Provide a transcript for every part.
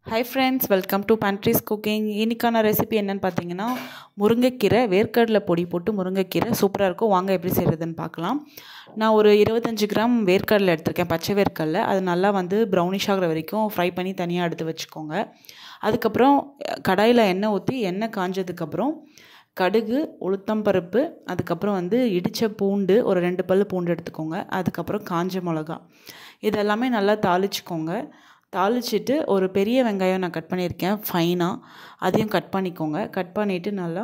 high friends welcome to பண்ட்ரிஸ் cooking இன்னைக்கான recipe என்னன்னு பார்த்தீங்கன்னா முருங்கைக்கீரை வேர்க்கடலை பொடி போட்டு முருங்கைக்கீரை சூப்பராக இருக்கும் வாங்க எப்படி செய்கிறதுன்னு பார்க்கலாம் நான் ஒரு இருபத்தஞ்சி கிராம் வேர்க்கடலை எடுத்திருக்கேன் பச்சை வேர்க்கடலை அது நல்லா வந்து ப்ரௌனிஷ் ஆகிற வரைக்கும் ஃப்ரை பண்ணி தனியாக எடுத்து வச்சுக்கோங்க அதுக்கப்புறம் கடாயில் எண்ணெய் ஊற்றி எண்ணெய் காஞ்சதுக்கப்புறம் கடுகு உளுத்தம்பருப்பு அதுக்கப்புறம் வந்து இடித்த பூண்டு ஒரு ரெண்டு பல் பூண்டு எடுத்துக்கோங்க அதுக்கப்புறம் காஞ்ச மிளகா இதெல்லாமே நல்லா தாளிச்சுக்கோங்க தாளிச்சிட்டு ஒரு பெரிய வெங்காயம் நான் கட் பண்ணியிருக்கேன் ஃபைனாக அதையும் கட் பண்ணிக்கோங்க கட் பண்ணிவிட்டு நல்லா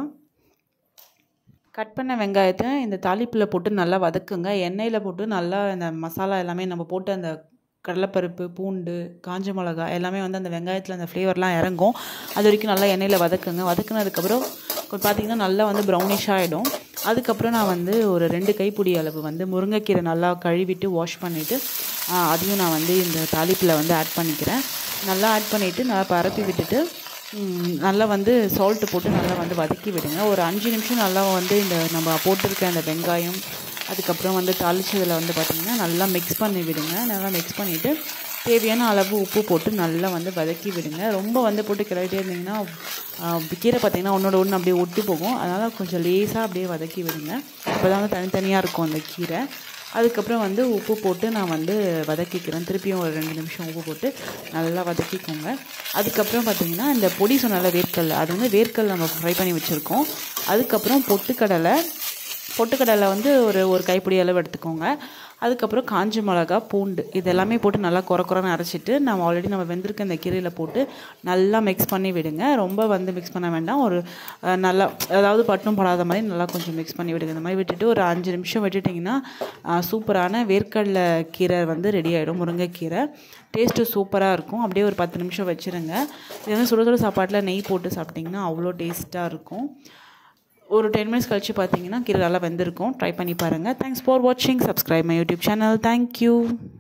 கட் பண்ண வெங்காயத்தை இந்த தாளிப்பில் போட்டு நல்லா வதக்குங்க எண்ணெயில் போட்டு நல்லா இந்த மசாலா எல்லாமே நம்ம போட்டு அந்த கடலைப்பருப்பு பூண்டு காஞ்ச மிளகா எல்லாமே வந்து அந்த வெங்காயத்தில் அந்த ஃப்ளேவர்லாம் இறங்கும் அது வரைக்கும் நல்லா எண்ணெயில் வதக்குங்க வதக்குனதுக்கப்புறம் பார்த்திங்கன்னா நல்லா வந்து ப்ரௌனிஷ் ஆகிடும் அதுக்கப்புறம் நான் வந்து ஒரு ரெண்டு கைப்பிடி அளவு வந்து முருங்கைக்கீரை நல்லா கழுவிட்டு வாஷ் பண்ணிவிட்டு அதையும் நான் வந்து இந்த தாளிப்பில் வந்து ஆட் பண்ணிக்கிறேன் நல்லா ஆட் பண்ணிவிட்டு நல்லா பரப்பி விட்டுட்டு நல்லா வந்து சால்ட்டு போட்டு நல்லா வந்து வதக்கி விடுங்க ஒரு அஞ்சு நிமிஷம் நல்லா வந்து இந்த நம்ம போட்டிருக்க அந்த வெங்காயம் அதுக்கப்புறம் வந்து தாளிச்சதில் வந்து பார்த்திங்கன்னா நல்லா மிக்ஸ் பண்ணி விடுங்க நல்லா மிக்ஸ் பண்ணிவிட்டு தேவையான அளவு உப்பு போட்டு நல்லா வந்து வதக்கி விடுங்க ரொம்ப வந்து போட்டு கிளறிட்டே இருந்தீங்கன்னா கீரை பார்த்திங்கன்னா ஒன்றோட ஒன்று அப்படியே ஒட்டி போகும் அதனால் கொஞ்சம் லேசாக அப்படியே வதக்கி விடுங்க அப்போ தான் வந்து தனித்தனியாக இருக்கும் அந்த கீரை அதுக்கப்புறம் வந்து உப்பு போட்டு நான் வந்து வதக்கிக்கிறேன் திருப்பியும் ஒரு ரெண்டு நிமிஷம் உப்பு போட்டு நல்லா வதக்கிக்கோங்க அதுக்கப்புறம் பார்த்திங்கன்னா இந்த பொடி சொன்னால வேர்க்கடலை அது வந்து வேர்க்கடலை நம்ம ஃப்ரை பண்ணி வச்சுருக்கோம் அதுக்கப்புறம் பொட்டுக்கடலை பொட்டுக்கடலை வந்து ஒரு ஒரு கைப்பிடி அளவு எடுத்துக்கோங்க அதுக்கப்புறம் காஞ்ச மிளகா பூண்டு இது எல்லாமே போட்டு நல்லா குறை குறைன்னு அரைச்சிட்டு நம்ம ஆல்ரெடி நம்ம வெந்திருக்க இந்த கீரையில் போட்டு நல்லா மிக்ஸ் பண்ணி விடுங்க ரொம்ப வந்து மிக்ஸ் பண்ண வேண்டாம் ஒரு நல்லா அதாவது பட்டும் படாத மாதிரி நல்லா கொஞ்சம் மிக்ஸ் பண்ணி விடுங்க இந்த மாதிரி விட்டுட்டு ஒரு அஞ்சு நிமிஷம் விட்டுட்டிங்கன்னா சூப்பரான வேர்க்கடலை கீரை வந்து ரெடி ஆகிடும் முருங்கைக்கீரை டேஸ்ட்டு சூப்பராக இருக்கும் அப்படியே ஒரு பத்து நிமிஷம் வச்சுருங்க இது வந்து சுட சுட சாப்பாட்டில் நெய் போட்டு சாப்பிட்டிங்கன்னா அவ்வளோ டேஸ்ட்டாக இருக்கும் ஒரு டென் மினிட்ஸ் கழிச்சு பார்த்தீங்கன்னா கீரை நல்லா வெந்திருக்கும் ட்ரை பண்ணி பாருங்கள் தேங்க்ஸ் ஃபார் வாட்சிங் subscribe my YouTube channel thank you